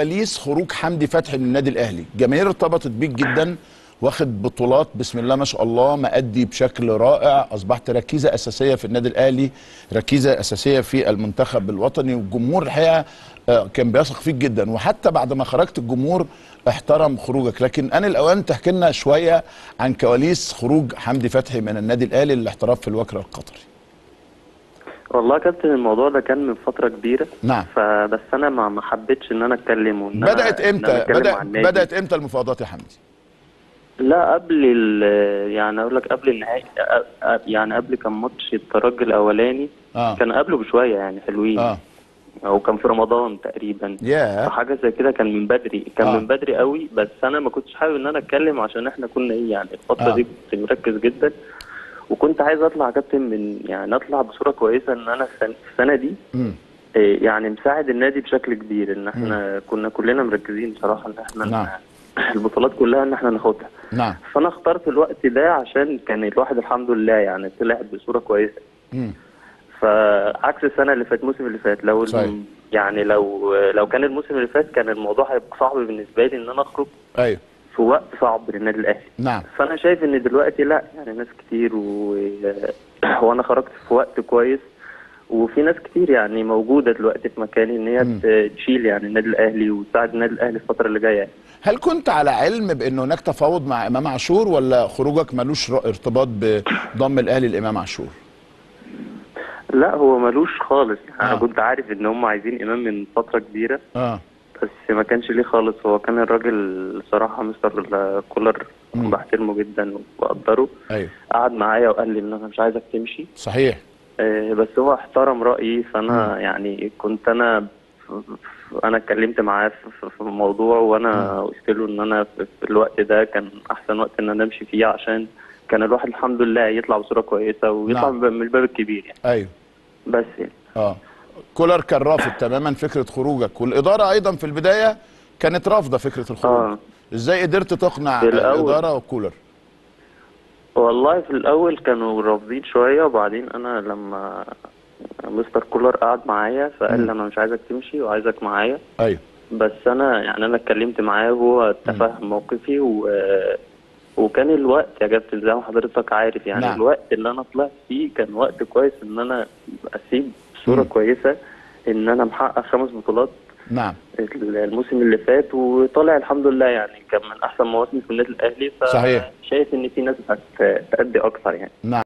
كواليس خروج حمدي فتحي من النادي الاهلي جماهير ارتبطت بيك جدا واخد بطولات بسم الله ما شاء الله مأدي بشكل رائع اصبحت ركيزه اساسيه في النادي الاهلي ركيزه اساسيه في المنتخب الوطني والجمهور الحقيقه آه، كان بيثق فيك جدا وحتى بعد ما خرجت الجمهور احترم خروجك لكن ان الاوان تحكي لنا شويه عن كواليس خروج حمدي فتحي من النادي الاهلي للاحتراف في الوكر القطري والله يا كابتن الموضوع ده كان من فترة كبيرة نعم. فبس أنا ما ما حبيتش إن أنا أتكلم وإن أنا- بدات إن أنا امتى أتكلم بدأ عن النادي. بدات امتى المفاوضات يا حمدي لا قبل ال يعني أقول لك قبل النهائي أ- أ- يعني قبل كان ماتش الترجي الأولاني اه كان قبله بشوية يعني حلوين اه أو كان في رمضان تقريبا ياه حاجة زي كده كان من بدري كان آه. من بدري قوي بس أنا ما كنتش حابب إن أنا أتكلم عشان إحنا كنا إيه يعني الفترة آه. دي كنت مركز جدا وكنت عايز أطلع كابتن من يعني أطلع بصورة كويسة إن أنا السنة- السنة دي مم. إيه يعني مساعد النادي بشكل كبير ان احنا كنا كلنا مركزين بصراحه ان احنا نعم. البطولات كلها ان احنا ناخدها نعم فانا اخترت الوقت ده عشان كان الواحد الحمد لله يعني طلع بصوره كويسه مم. فعكس السنه اللي فاتت الموسم اللي فات لو صحيح. يعني لو لو كان الموسم اللي فات كان الموضوع هيبقى صعب بالنسبه لي ان انا اخرج ايوه في وقت صعب للنادي الاهلي نعم فانا شايف ان دلوقتي لا يعني ناس كتير و... وانا خرجت في وقت كويس وفي ناس كتير يعني موجوده دلوقتي في مكاني ان هي مم. ت- تشيل يعني النادي الاهلي وتساعد النادي الاهلي الفتره اللي جايه هل كنت على علم بان هناك تفاوض مع امام عاشور ولا خروجك ملوش ر- ارتباط بضم الاهلي لامام عاشور لا هو ملوش خالص يعني آه. انا كنت عارف ان هم عايزين امام من فتره كبيره اه بس ما كانش ليه خالص هو كان الراجل صراحه مستر كولر مم. بحترمه جدا وبقدره ايوه قعد معايا وقال لي ان انا مش عايزك تمشي صحيح آه، بس هو احترم رأيي فأنا يعني كنت أنا ف- ف- أنا اتكلمت معاه في- في في الموضوع وأنا قلت له إن أنا في في الوقت ده كان أحسن وقت إن أنا أمشي فيه عشان كان الواحد الحمد لله يطلع بصورة كويسة ويطلع نعم. من الباب- من الباب الكبير يعني ايوه بس يعني اه كولر كان رافض تماما فكره خروجك والاداره ايضا في البدايه كانت رافضه فكره الخروج آه. ازاي قدرت تقنع في الأول. الاداره وكولر والله في الأول كانوا رافضين شوية وبعدين أنا لما مستر كولر قعد معايا فقال مم. لي أنا مش عايزك تمشي وعايزك معايا ايوه بس انا يعني انا اتكلمت معاه وهو تفهم موقفي و... وكان الوقت يا كابتن زي ما حضرتك عارف يعني نعم. نعم. الوقت اللي انا طلعت فيه كان وقت كويس ان انا اسيب صوره مم. كويسه ان انا محقق خمس بطولات نعم الموسم اللي فات وطالع الحمد لله يعني كان من احسن مواسمي في النادي الاهلي صحيح. فشايف ان في ناس هتأدي اكتر يعني نعم